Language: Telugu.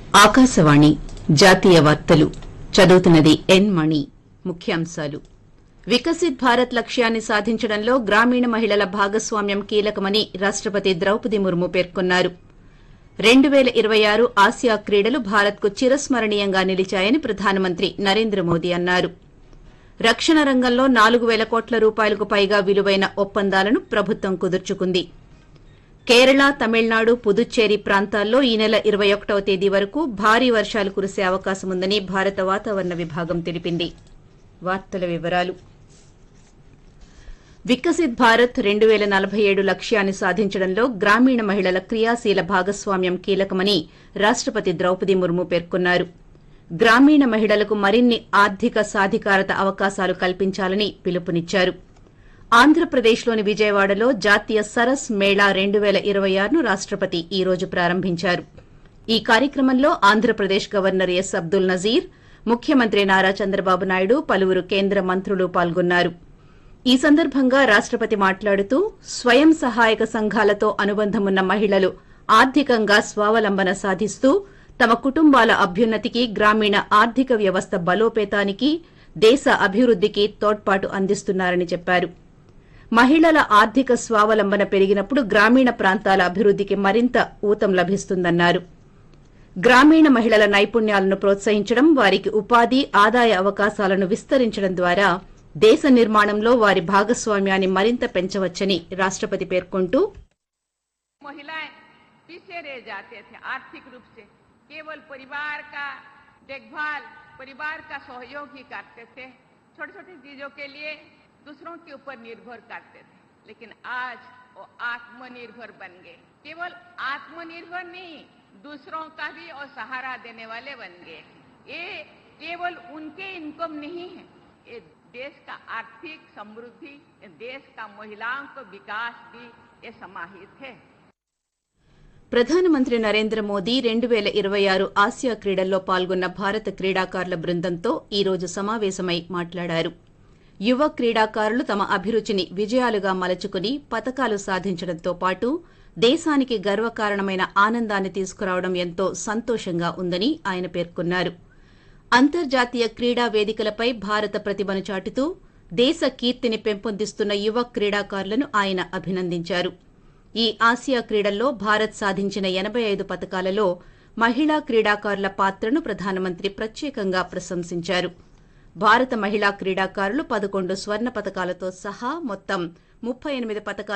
ఆకాశవాణి జాతీయ వార్తలు చదువుతున్నది ఎన్ మణి ముఖ్యాంశాలు వికసిత్ భారత్ లక్ష్యాన్ని సాధించడంలో గ్రామీణ మహిళల భాగస్వామ్యం కీలకమని రాష్టపతి ద్రౌపది ముర్ము పేర్కొన్నారు రెండు పేల ఇరవై ఆరు ఆసియా క్రీడలు భారత్కు చిరస్మరణీయంగా నిలిచాయని ప్రధానమంత్రి నరేంద్ర మోదీ అన్నారు రక్షణ రంగంలో నాలుగు పేల కోట్ల రూపాయలకు పైగా విలువైన ఒప్పందాలను ప్రభుత్వం కుదుర్చుకుంది కేరళ తమిళనాడు పుదుచ్చేరి ప్రాంతాల్లో ఈ నెల ఇరవై ఒకటవ తేదీ వరకు భారీ వర్షాలు కురిసే అవకాశం ఉందని భారత వాతావరణ విభాగం తెలిపింది వార్తల వివరాలు వికసిత్ భారత్ రెండు పేల నలభై ఏడు లక్ష్యాన్ని సాధించడంలో గ్రామీణ మహిళల క్రియాశీల భాగస్వామ్యం కీలకమని రాష్టపతి ద్రౌపది ముర్ము పేర్కొన్నారు గ్రామీణ మహిళలకు మరిన్ని ఆర్థిక సాధికారత అవకాశాలు కల్పించాలని పిలుపునిచ్చారు ఆంధ్రప్రదేశ్లోని విజయవాడలో జాతీయ సరస్ మేళా రెండు పేల ఇరవై ఆరును రాష్టపతి ఈ రోజు ప్రారంభించారు ఈ కార్యక్రమంలో ఆంధ్రప్రదేశ్ గవర్నర్ ఎస్ అబ్దుల్ నజీర్ ముఖ్యమంత్రి నారా చంద్రబాబు నాయుడు పలువురు కేంద్ర మంత్రులు పాల్గొన్నారు ఈ సందర్భంగా రాష్టపతి మాట్లాడుతూ స్వయం సహాయక సంఘాలతో అనుబంధమున్న మహిళలు ఆర్థికంగా స్వావలంబన సాధిస్తూ తమ కుటుంబాల అభ్యున్నతికి గ్రామీణ ఆర్థిక వ్యవస్థ బలోపేతానికి దేశ అభివృద్దికి తోడ్పాటు అందిస్తున్నారని చెప్పారు మహిళల ఆర్థిక స్వావలంబన పెరిగినప్పుడు గ్రామీణ ప్రాంతాల అభివృద్దికి మరింత ఊతం లభిస్తుందన్నారు గ్రామీణ మహిళల నైపుణ్యాలను ప్రోత్సహించడం వారికి ఉపాధి ఆదాయ అవకాశాలను విస్తరించడం ద్వారా దేశ నిర్మాణంలో వారి భాగస్వామ్యాన్ని మరింత పెంచవచ్చని రాష్టపతి పేర్కొంటూ महिलाएं पीछे रह जाते थे आर्थिक रूप से केवल परिवार का देखभाल परिवार का सहयोग ही करते थे छोटी छोटी चीजों के लिए दूसरों के ऊपर निर्भर करते थे लेकिन आज वो आत्मनिर्भर बन गए केवल आत्मनिर्भर नहीं दूसरों का भी और सहारा देने वाले बन गए ये केवल उनके इनकम नहीं है ये देश का आर्थिक समृद्धि ये देश का महिलाओं का विकास भी ये समाहित है ప్రధానమంత్రి నరేంద్ర మోదీ రెండు పేల ఇరవై ఆరు ఆసియా క్రీడల్లో పాల్గొన్న భారత క్రీడాకారుల బృందంతో ఈ రోజు సమావేశమై మాట్లాడారు యువ క్రీడాకారులు తమ అభిరుచిని విజయాలుగా మలచుకుని పతకాలు సాధించడంతో పాటు దేశానికి గర్వకారణమైన ఆనందాన్ని తీసుకురావడం ఎంతో సంతోషంగా ఉందని ఆయన పేర్కొన్నారు అంతర్జాతీయ క్రీడా వేదికలపై భారత ప్రతిభను చాటుతూ దేశ కీర్తిని పెంపొందిస్తున్న యువ క్రీడాకారులను ఆయన అభినందించారు ఈ ఆసియా క్రీడల్లో భారత్ సాధించిన ఎనబై ఐదు పతకాలలో మహిళా క్రీడాకారుల పాత్రను ప్రధానమంత్రి ప్రత్యేకంగా ప్రశంసించారు భారత మహిళా క్రీడాకారులు పదకొండు స్వర్ణ పతకాలతో సహా మొత్తం ముప్పై ఎనిమిది పతకాలు